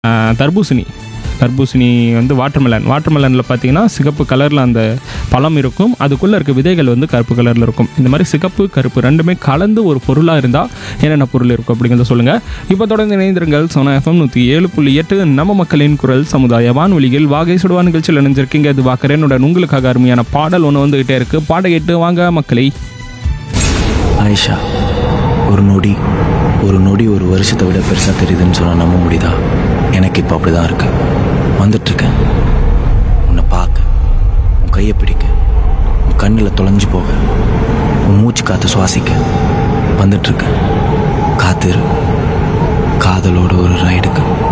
ஆஹ், தர்பூசணி தர்பூசணி வந்து வாட்டர்மெலன் வாட்டர்மெலனில் பார்த்தீங்கன்னா சிகப்பு கலரில் அந்த பழம் இருக்கும் அதுக்குள்ளே இருக்க விதைகள் வந்து கருப்பு கலரில் இருக்கும் இந்த மாதிரி சிகப்பு கருப்பு ரெண்டுமே கலந்து ஒரு பொருளாக இருந்தால் என்னென்ன பொருள் இருக்கும் அப்படிங்கிறத சொல்லுங்கள் இப்போ தொடர்ந்து இணைந்திருங்கள் சோனா எஃப்எம் நூற்றி ஏழு புள்ளி எட்டு நம்ம மக்களின் குரல் சமுதாய வானொலியில் வாகை சுடுவா நிகழ்ச்சியில் இணைஞ்சிருக்கீங்க இது வாக்கரேனுடன் உங்களுக்காக அருமையான பாடல் ஒன்று வந்துகிட்டே இருக்குது பாட கேட்டு வாங்க மக்களை ஆயிஷா ஒரு நொடி ஒரு நொடி ஒரு வருஷத்தை விட பெருசாக தெரியுதுன்னு சொன்னா நம்ப முடியுதா எனக்கு இப்போ அப்படி தான் இருக்கு வந்துட்டுருக்கேன் உன்னை பார்க்க உன் கையை பிடிக்க உன் கண்ணில் தொலைஞ்சு போக உன் மூச்சு காற்று சுவாசிக்க வந்துட்டுருக்கேன் காத்திரு காதலோட ஒரு ரைடுக்கு